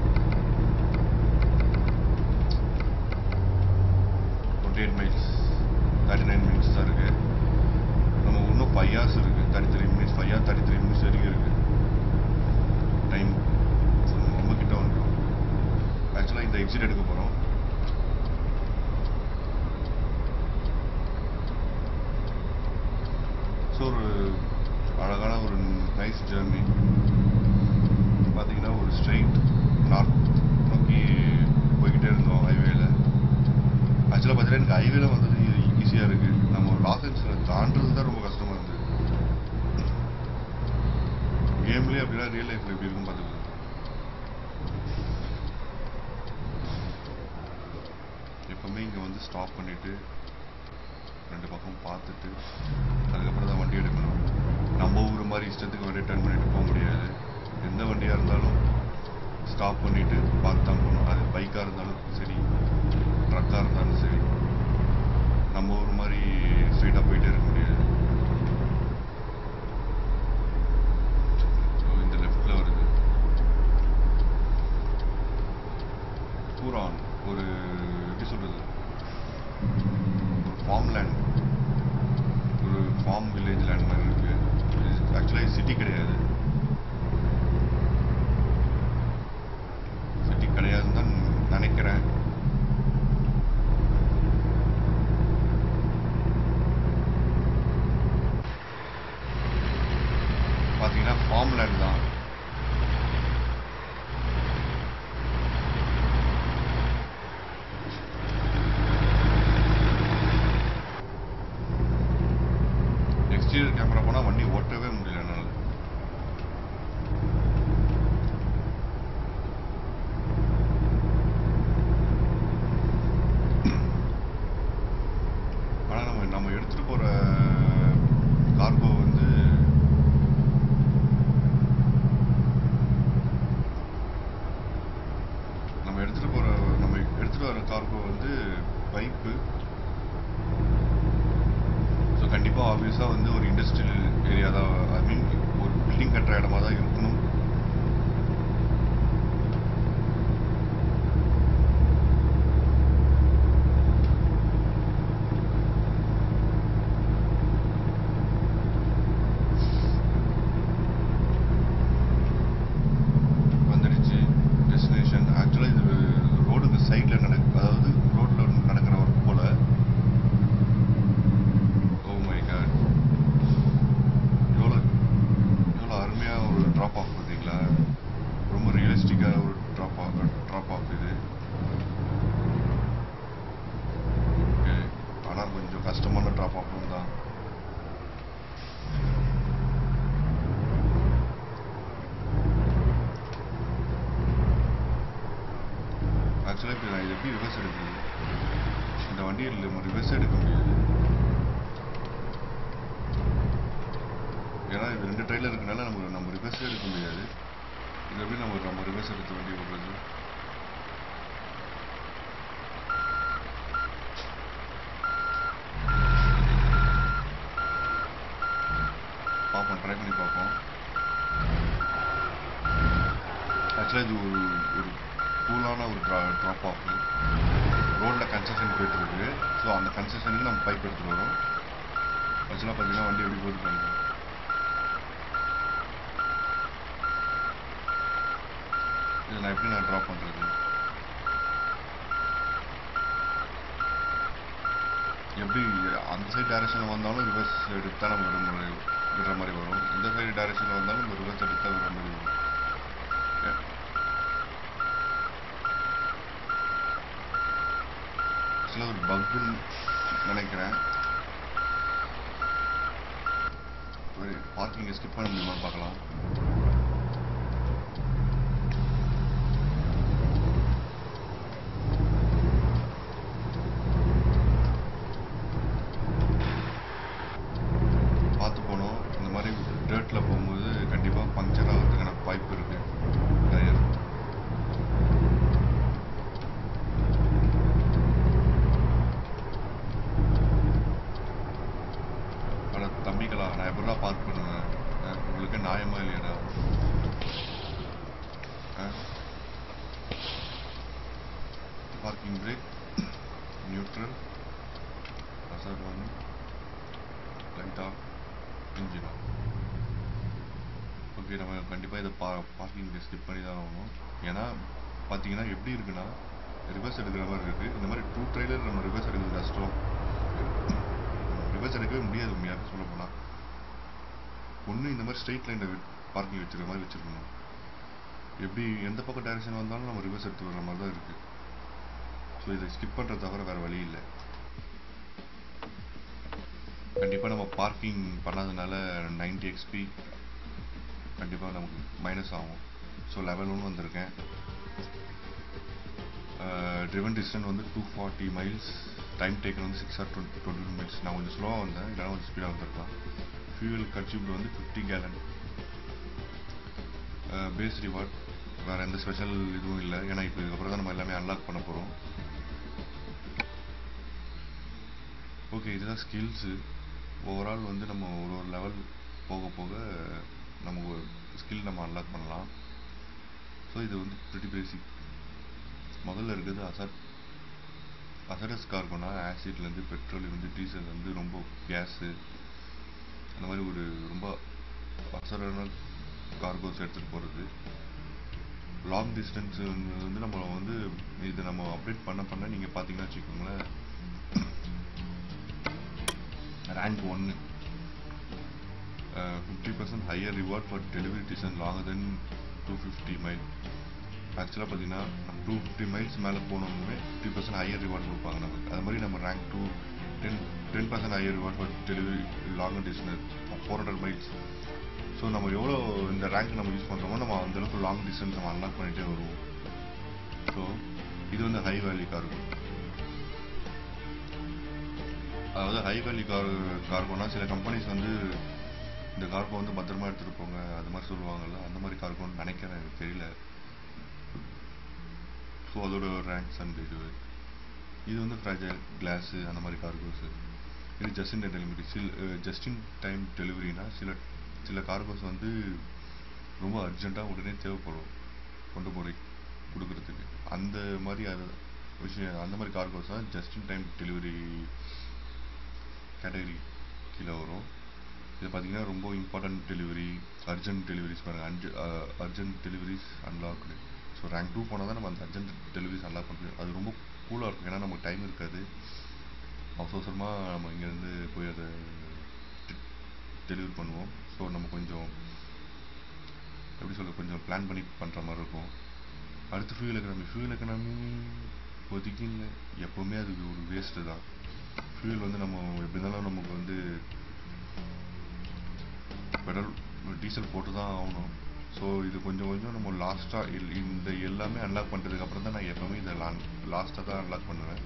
twenty eight miles thirty nine minutes தான் இருக்குது நம்ம இன்னும் ஃபைவ் ஹவர்ஸ் இருக்குது thirty three minutes five hour thirty three minutes வரைக்கும் இருக்குது டைம் ரொம்ப கிட்ட வந்துட்டோம் ஆக்சுவலாக இந்த எக்ஸிட் எடுக்க போகிறோம் ஸோ ஒரு அழகான ஒரு நைஸ் ஜேர்னி பார்த்தீங்கன்னா ஒரு ஸ்ட்ரெயிட் நார்த் நோக்கி போய்கிட்டே இருந்தோம் ஹைவேல ஆக்சுவலாக பார்த்தீங்கன்னா எனக்கு ஹைவேல வந்தது ஈஸியாக இருக்குது நம்ம லாஸ் ஏஞ்சல்ஸில் தாண்டுறது தான் ரொம்ப கஷ்டமாக இருந்தது கேம்லேயே அப்படின்னா ரியல் லைஃப்பில் எப்படி இருக்கும் பார்த்துக்கலாம் எப்பவுமே இங்கே வந்து ஸ்டாப் பண்ணிவிட்டு ரெண்டு பக்கம் பார்த்துட்டு அதுக்கப்புறம் தான் வண்டி எடுக்கணும் நம்ம ஊர் மாதிரி இஷ்டத்துக்கு வண்டி டர்ன் பண்ணிட்டு போக முடியாது எந்த வண்டியாக இருந்தாலும் ஸ்டாப் பண்ணிட்டு பார்த்து தான் போகணும் அது பைக்காக இருந்தாலும் சரி ட்ரக்காக இருந்தாலும் சரி நம்ம ஊர் மாதிரி ஸ்ட்ரெயிட்டாக போயிட்டே இருக்க முடியாது ஸோ இந்த லெஃப்டில் வருது பூரான் ஒரு எப்படி சொல்கிறது ஒரு ஃபார்ம் லேண்ட் ஒரு ஃபார்ம் வில்லேஜ் லேண்ட் மாதிரி இருக்கு ஆக்சுவலாக சிட்டி கிடையாது சிட்டி கிடையாதுன்னு தான் நினைக்கிறேன் பார்த்தீங்கன்னா ஃபார்ம் லேண்ட் தான் எக்ஸ்டீரியர் கேமரா போனால் வண்டி ஓட்டவே முடியல என்னால் ஆனால் நம்ம நம்ம எடுத்துகிட்டு போகிற கார்கோ வந்து நம்ம எடுத்துகிட்டு போகிற நம்ம எடுத்துகிட்டு வர கார்கோ வந்து பைப்பு ஸோ கண்டிப்பாக ஆப்வியஸாக வந்து ஒரு இண்டஸ்ட்ரியல் ஏரியா தான் ஐ மீன் ஒரு பில்டிங் கட்டுற இடமா தான் இருக்கணும் ஆக்சுவலாக இப்போ நான் இது எப்படி ரிவர்ஸ் எடுக்கிறது இந்த வண்டியில் நம்ம ரிவர்ஸ் எடுக்க முடியாது ஏன்னா இது ரெண்டு ட்ரெயிலர் இருக்கனால நம்ம நம்ம ரிவர்ஸே எடுக்க முடியாது இது எப்படி நம்ம நம்ம ரிவர்ஸ் எடுத்து வண்டி விடுறது பார்ப்போம் ட்ரை பண்ணி பார்ப்போம் ஆக்சுவலாக இது ஒரு ஒரு கூலான ஒரு ட்ரா ட்ராப் ஆஃப் ரோட்டில் கன்ஸ்ட்ரக்ஷன் போயிட்டுருக்கு ஸோ அந்த கன்ஸ்ட்ரக்ஷனுக்கு நம்ம பைப் எடுத்துகிட்டு வரோம் ஆக்சுவலாக பார்த்தீங்கன்னா வண்டி எப்படி போகுது பாருங்க இதை நான் எப்படி நான் ட்ராப் பண்ணுறது எப்படி அந்த சைடு டைரக்ஷனில் வந்தாலும் ரிவர்ஸ் எடுத்தா நம்ம விட மாதிரி விடுற மாதிரி வரும் இந்த சைடு டைரக்ஷனில் வந்தாலும் நம்ம ரிவர்ஸ் எடுத்தா விடுற மாதிரி வரும் ஏ- ஆக்சுவலாக ஒரு பக்குன்னு நினைக்கிறேன் பார்க்கிங்கை ஸ்கிப் பண்ண முடியுமா பார்க்கலாம் பார்த்து போனோம் இந்த மாதிரி டேர்ட்டில் போகும்போது கண்டிப்பாக பங்க்சர் ஆகிறதுக்கான வாய்ப்பு இருக்கு டயர் அட தம்பிகளா நான் எப்படா பார்க் பண்ணுவேன் அஹ், உங்களுக்கு நியாயமா இல்லையாடா parking brake neutral hazard on light off engine off okay நம்ம கண்டிப்பாக இதை பா பார்க்கிங் ஸ்கிப் பண்ணி தான் ஆகணும் ஏன்னா பார்த்தீங்கன்னா எப்படி இருக்குன்னா ரிவர்ஸ் எடுக்கிற மாதிரி இருக்குது இந்த மாதிரி டூ ட்ரைலர் நம்ம ரிவர்ஸ் எடுக்கிறது கஷ்டம் ரிவர்ஸ் எடுக்கவே முடியாது உண்மையாக சொல்ல போனால் ஒன்று இந்த மாதிரி ஸ்ட்ரெயிட் லைனில் பார்க்கிங் வச்சுருக்க மாதிரி வச்சுருக்கணும் எப்படி எந்த பக்கம் டைரக்ஷன் வந்தாலும் நம்ம ரிவர்ஸ் எடுத்து வர்ற மாதிரி தான் இருக்குது ஸோ இதை ஸ்கிப் பண்ணுறது தவிர வேறு வழி இல்லை கண்டிப்பாக நம்ம பார்க்கிங் பண்ணாதனால 90 எக்ஸ்பி கண்டிப்பாக நமக்கு மைனஸ் ஆகும் ஸோ லெவல் ஒன்று வந்திருக்கேன் ட்ரிவன் டிஸ்டன்ஸ் வந்து two forty miles time taken வந்து six hour twenty twenty two minutes நான் கொஞ்சம் ஸ்லோவாக வந்தேன் இல்லைனா கொஞ்சம் ஸ்பீடாக வந்திருக்கலாம் ஃபியூவல் கன்சியூம்டு வந்து ஃபிஃப்டி கேலன் பேஸ் ரிவார்ட் வேறு எந்த ஸ்பெஷல் இதுவும் இல்லை ஏன்னா இப்போ இதுக்கப்புறம் தான் நம்ம எல்லாமே அன்லாக் பண்ண போகிறோம் ஓகே இதுதான் ஸ்கில்ஸு ஓவரால் வந்து நம்ம ஒரு ஒரு லெவல் போக போக நமக்கு ஒரு ஸ்கில் நம்ம அன்லாக் பண்ணலாம் ஸோ இது வந்து ப்ரிட்டி பேசிக் முதல்ல இருக்குது அசட் அசடஸ் கார்கோனா ஆசிட்லேருந்து பெட்ரோல் வந்து டீசல் வந்து ரொம்ப கேஸு அந்த மாதிரி ஒரு ரொம்ப அசடான கார்கோஸ் எடுத்துகிட்டு போகிறது லாங் டிஸ்டன்ஸ் வந்து நம்ம வந்து இது நம்ம அப்டேட் பண்ண பண்ண நீங்கள் பார்த்தீங்கன்னா வச்சுக்கோங்களேன் ரேங்க் ஒன்று fifty percent higher reward for delivery distance longer than two fifty mile ஆக்சுவலாக பார்த்தீங்கன்னா நம்ம டூ ஃபிஃப்டி மைல்ஸ் மேலே போனோமே ஃபிஃப்டி பர்சன்ட் ஹையர் ரிவார்ட் கொடுப்பாங்க நமக்கு அது மாதிரி நம்ம rank two ten ten percent higher reward for delivery longer distance four hundred miles so நம்ம எவ்வளோ இந்த ரேங்க் நம்ம யூஸ் பண்ணுறோமோ நம்ம அந்த அளவுக்கு லாங் டிஸ்டன்ஸ் நம்ம அன்லாக் பண்ணிகிட்டே வருவோம் ஸோ இது வந்து ஹை வேல்யூ கார்கோ அதாவது ஹை வேல்யூ கார் கார்கோனா சில கம்பெனிஸ் வந்து இந்த கார்கோ வந்து பத்திரமா எடுத்துகிட்டு போங்க அது மாதிரி சொல்லுவாங்கல்ல அந்த மாதிரி கார்கோன்னு நினைக்கிறேன் எனக்கு தெரியல ஸோ அதோட ரேங்க்ஸ் அண்ட் இது இது வந்து ஃப்ராஜைல் கிளாஸு அந்த மாதிரி கார்கோஸு இது ஜஸ்ட் இன் டெலிவரி சில ஜஸ்ட் இன் டைம் டெலிவரினா சில சில கார்கோஸ் வந்து ரொம்ப அர்ஜென்ட்டாக உடனே தேவைப்படும் கொண்டு போய் கொடுக்கறதுக்கு அந்த மாதிரி அது விஷயம் அந்த மாதிரி கார்கோஸ் தான் just in time delivery category கீழே வரும் இது பார்த்தீங்கன்னா ரொம்ப இம்பார்ட்டன்ட் டெலிவரி அர்ஜென்ட் டெலிவரிஸ் பாருங்கள் அஞ்சு urgent deliveries unlocked so rank two போனால் தான் நம்ம அந்த அர்ஜென்ட் டெலிவரிஸ் அன்லாக் பண்ண முடியும் அது ரொம்ப கூலாக இருக்கும் ஏன்னா நமக்கு டைம் இருக்காது அவசர அவசரமாக நம்ம இங்கேருந்து போய் அதை டெலிவரி பண்ணுவோம் ஸோ நம்ம கொஞ்சம் எப்படி சொல்ல கொஞ்சம் பிளான் பண்ணி பண்ணுற மாதிரி இருக்கும் அடுத்து ஃபியூல் எக்கனாமி ஃபியூல் எக்கனாமி இப்போதைக்கு இல்லை எப்போவுமே அது ஒரு வேஸ்ட்டு தான் ஃபியூல் வந்து நம்ம எப்படி இருந்தாலும் நமக்கு வந்து பெட்ரோல் டீசல் போட்டு தான் ஆகணும் ஸோ இது கொஞ்சம் கொஞ்சம் நம்ம லாஸ்ட்டாக இந்த எல்லாமே அன்லாக் பண்ணுறதுக்கு அப்புறம் தான் நான் எப்போவுமே இதை லாஸ்ட்டாக தான் அன்லாக் பண்ணுவேன்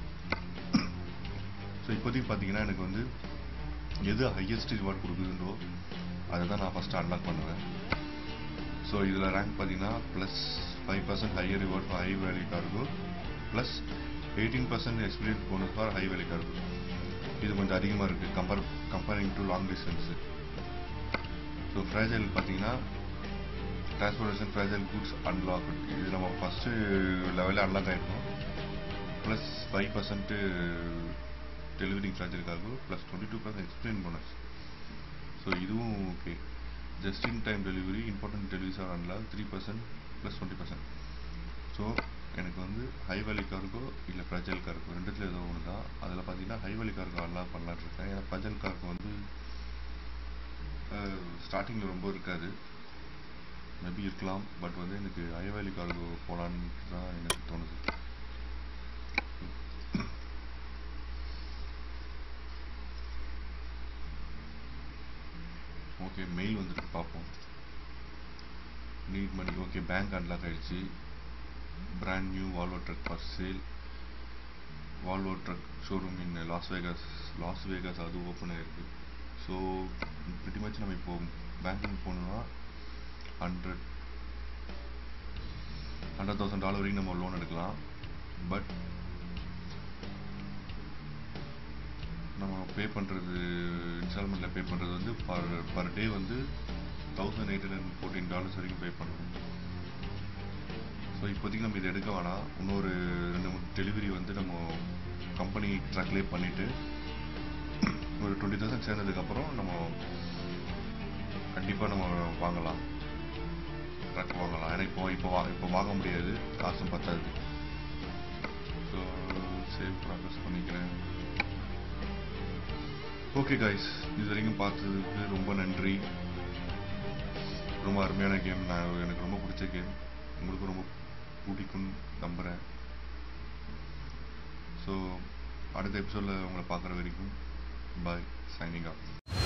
ஸோ இப்போதைக்கு பார்த்தீங்கன்னா எனக்கு வந்து எது ஹையஸ்ட் ரிவார்ட் கொடுக்குதுன்றோ அதை தான் நான் ஃபஸ்ட்டு அன்லாக் பண்ணுவேன் ஸோ இதில் ரேங்க் பார்த்தீங்கன்னா plus five percent higher reward for high value cargo plus eighteen percent experience bonus for high value cargo இது கொஞ்சம் அதிகமாக இருக்குது compare comparing to long distance so fragile பார்த்தீங்கன்னா டிரான்ஸ்போர்டேஷன் ஃப்ரைஜைல் குட்ஸ் அன்லாக் இது நம்ம first லெவலில் unlock ஆகிருக்கோம் plus five percent delivery சார்ஜருக்காக plus twenty two percent explain bonus so இதுவும் okay just in time delivery important deliveries are unlock three percent plus twenty percent so எனக்கு வந்து high வேலி cargo இல்லை ப்ரஜல் கார்கோ ரெண்டுத்தில் ஏதோ ஒன்று தான் அதில் பார்த்தீங்கன்னா ஹை வேலி கார்கோ அன்லாக் பண்ணலான்னு இருக்கேன் ஏன்னா ப்ரஜல் கார்கோ வந்து ஸ்டார்டிங்கில் ரொம்ப இருக்காது மேபி இருக்கலாம் பட் வந்து எனக்கு ஹை வேலி கார்கோ போகலான்னு தான் எனக்கு தோணுது ஓகே மெயில் வந்துருக்கு பார்ப்போம் need money okay bank unlock ஆயிடுச்சு brand new Volvo truck for sale Volvo truck showroom in Las Vegas Las Vegas அது ஓப்பன் ஆயிருக்கு ஸோ பிரிட்டி மச் நம்ம இப்போ பேங்கிங் போகணுன்னா ஹண்ட்ரட் ஹண்ட்ரட் தௌசண்ட் டாலர் வரைக்கும் நம்ம லோன் எடுக்கலாம் பட் நம்ம பே பண்ணுறது இன்ஸ்டால்மெண்ட்டில் பே பண்ணுறது வந்து பர் பர் டே வந்து thousand eight hundred fourteen dollars வரைக்கும் பே பண்ணணும் ஸோ இப்போதைக்கு நம்ம இதை எடுக்க வேணாம் இன்னொரு ரெண்டு மூணு டெலிவரி வந்து நம்ம கம்பெனி ட்ரக்லேயே பண்ணிவிட்டு ஒரு டுவெண்ட்டி தௌசண்ட் சேர்ந்ததுக்கப்புறம் நம்ம கண்டிப்பாக நம்ம வாங்கலாம் ட்ரக் வாங்கலாம் ஏன்னா இப்போ இப்போ வா இப்போ வாங்க முடியாது காசும் பத்தாது ஸோ சேவ் ப்ராசஸ் பண்ணிக்கிறேன் ஓகே கைஸ் இது வரைக்கும் பார்த்ததுக்கு ரொம்ப நன்றி ரொம்ப அருமையான கேம் நான் எனக்கு ரொம்ப பிடிச்ச கேம் உங்களுக்கு ரொம்ப பிடிக்கும்னு நம்புகிறேன் ஸோ அடுத்த எபிசோடில் உங்களை பார்க்குற வரைக்கும் பாய் சைனிங் ஆஃப்